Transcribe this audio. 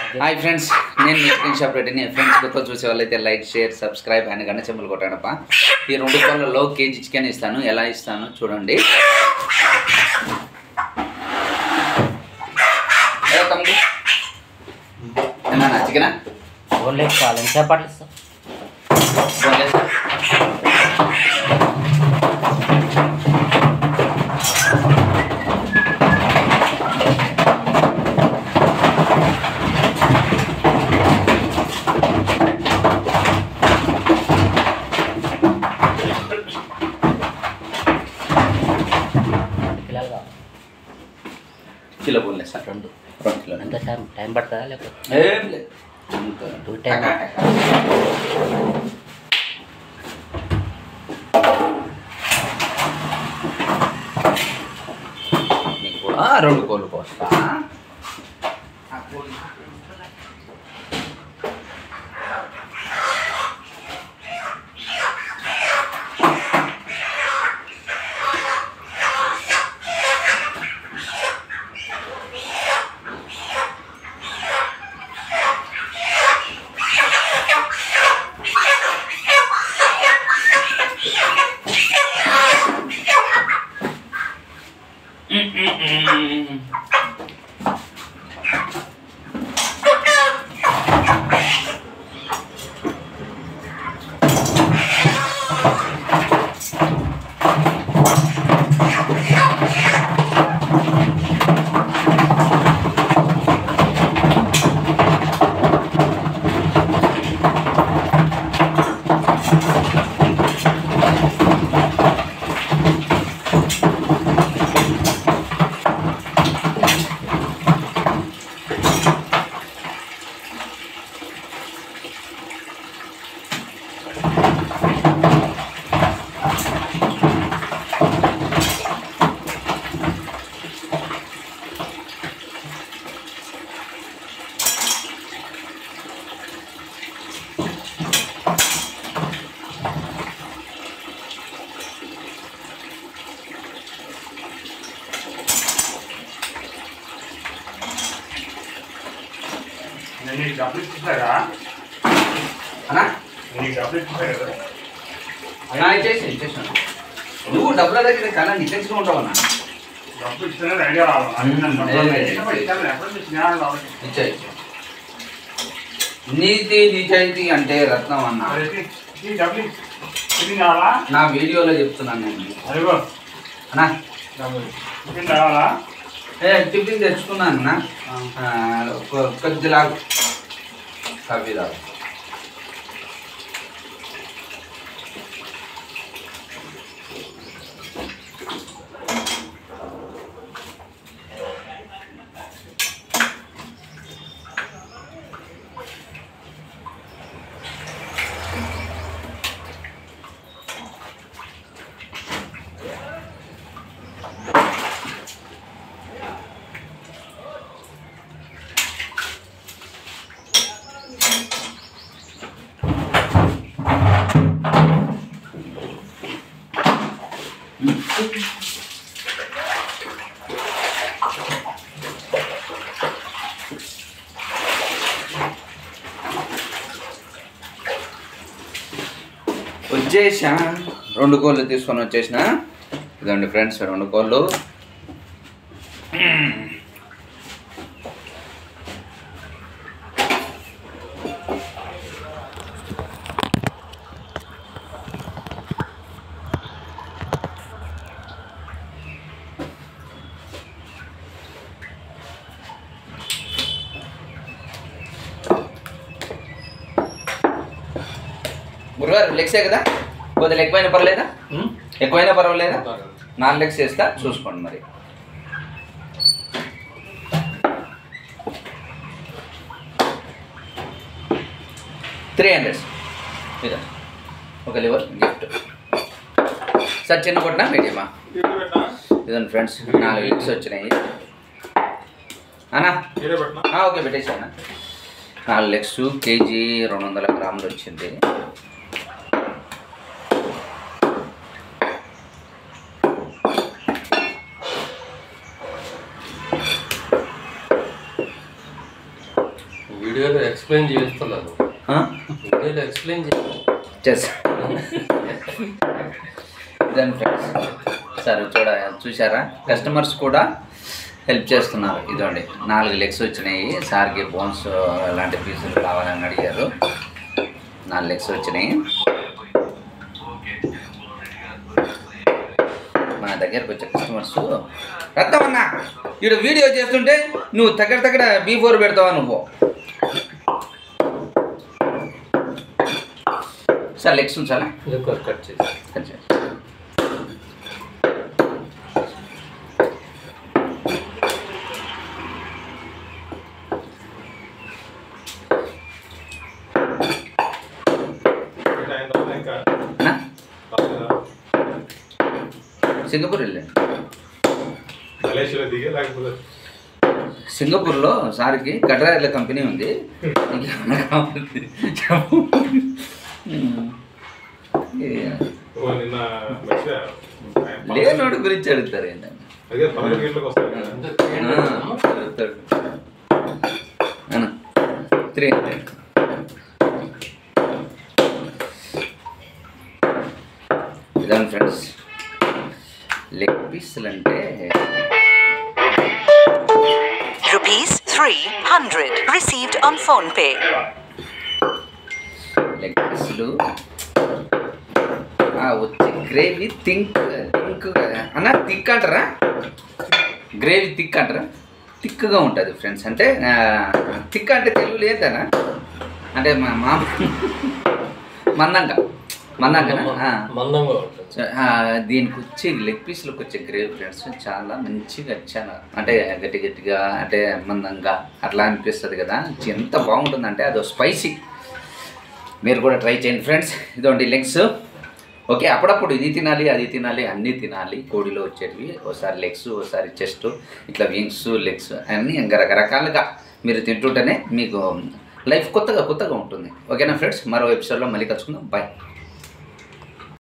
Hi friends నేను మీ chicken shop రెడ్డిని ఫ్రెండ్స్ కొత్త చూసే వాళ్ళైతే లైక్ షేర్ సబ్స్క్రైబ్ అని గంట చెంబులు కొట్టాడప్ప ఈ రెండు కోళ్ళలో కేజీ చికెన్ ఇస్తాను ఎలా ఇస్తాను చూడండి ఏ తమ్ముడు ఏమన్నా చికెనా ఓన్లీ కావాలి ఎంతసేపట్లు ఇస్తాం బోన్లెస్ రెండు కిలోలు కావాలి కిలో బోన్లెస్ రెండు రెండు కిలో ఎంత టైం టైం పడుతుందా లేకపోతే ఏం లేదు అంత టూ టైం నీకు కూడా రెండు కోళ్ళు కోస్తా నేను నీకు డబ్బులు ఇచ్చేసారా అన్నా నేను నీకు డబ్బులు ఇచ్చేసా కదా అన్నా ఇచ్చేసి ఇచ్చేసాను నువ్వు డబ్బుల దగ్గర కన్నా ఇచ్చేసి ఉంటావు అన్న డబ్బులు ఇచ్చిన ఐడియా రావాలి మ్మ్. డబ్బులు ఇచ్చినప్పుడు ఇచ్చాను, ఎప్పుడు నుంచి జ్ఞానం రావాలి. ఇచ్చా ఇచ్చా నీతి నిజాయితీ అంటే రత్నం అన్న మరి ఇది- ఇది డబ్బులు ఇచ్చి- ఇది కావాలా నా వీడియోలో చెప్తున్నాను నేను అదిగో అన్నా డబ్బులు ఇది కావాలా ఏ టిఫిన్ తెచ్చుకున్నాను అన్న ఆ, కొ- కొద్దిలా కాఫీ తాగు వచ్చేసా రెండు కోళ్ళు తీసుకొని వచ్చేసిన ఇదండి ఫ్రెండ్స్ రెండు కోళ్ళు గురుగారు లెగ్సే కదా కొద్దిగా ఎక్కువైనా పర్లేదా ఎక్కువైనా పర్వాలేదా నాలుగు లెగ్స్ వేస్తా చూసుకోండి మరి త్రీ హండ్రెడ్ ఇదా ఒక లివర్ గిఫ్ట్ సార్ చిన్న కొట్టినా మీడియమా ఇదండి ఫ్రెండ్స్ నాలుగు లెగ్స్ వచ్చినాయి అన్నా ఆ, ఓకే పెట్టేసాను నాలుగు లెగ్స్ కేజీ రెండు వందల గ్రాములు వచ్చింది వీడియోలో ఎక్స్ప్లెయిన్ చేస్తున్నాను ఆ? వీడియోలో ఎక్స్ప్లెయిన్ చేస్తాను చేస్తా ఇదని ఫ్రెండ్స్ సరే చూడ చూసారా కస్టమర్స్ కూడా హెల్ప్ చేస్తున్నారు ఇదండి నాలుగు లెగ్స్ వచ్చినాయి సార్కి బోన్స్ లాంటి పీసులు కావాలని అడిగారు నాలుగు లెగ్స్ వచ్చినాయి మన దగ్గరకు వచ్చే కస్టమర్స్ రత్తమన్నా ఇక్కడ వీడియో చేస్తుంటే నువ్వు దగ్గర దగ్గర బీ ఫోర్ పెడతావా నువ్వు సార్ లెగ్స్ ఉంచాలా ఇది కట్ చేసి కొంచెం. అన్నా? సింగపూర్ వెళ్ళండి మలేషియాలో దిగే లేకపోతే సింగపూర్లో సార్కి కటరాయిల కంపెనీ ఉంది ఇంకేమన్నా కావాలి చెప్పు. ఉమ్. ఏ- ఓ నిన్న మధ్య లేనోడి గురించి అడుగుతారు ఏంటంటే అదే పదకొండు గంటలకు వస్తాడు కదా అడుగుతాడు అన్న త్రీ హండ్రెడ్ ఇదాను ఫ్రెండ్స్ లెగ్ పీసులు అంటే Rupees 300 received on phone pay. Leg పీసులు ఆ, వచ్చే గ్రేవీ థింక్ థింక్ అన్న థిక్ అంటారా గ్రేవీ థిక్ అంటారా థిక్గా ఉంటుంది ఫ్రెండ్స్ అంటే థిక్ అంటే తెలుగు లేదనా అంటే మా మా మందంగా మందంగా మందంగా ఉంటుంది సో, ఆ, దీనికి వచ్చే లెగ్ పీస్లకు వచ్చే గ్రేవీ ఫ్రెండ్స్ చాలా మంచిగా చాలా అంటే గట్టి గట్టిగా అంటే మందంగా అట్లా అనిపిస్తుంది కదా ఎంత బాగుంటుందంటే అది స్పైసీ మీరు కూడా ట్రై చేయండి ఫ్రెండ్స్ ఇదండి లెగ్స్ ఓకే అప్పుడప్పుడు ఇది తినాలి అది తినాలి అన్నీ తినాలి కోడిలో వచ్చేటివి ఒకసారి లెగ్స్ ఒకసారి చెస్ట్ ఇట్లా వింగ్స్ లెగ్స్ అన్నీ ఇంకా రకరకాలుగా మీరు తింటుంటేనే మీకు లైఫ్ కొత్తగా కొత్తగా ఉంటుంది ఓకేనా ఫ్రెండ్స్ మరో ఎపిసోడ్లో మళ్ళీ కలుసుకుందాం బాయ్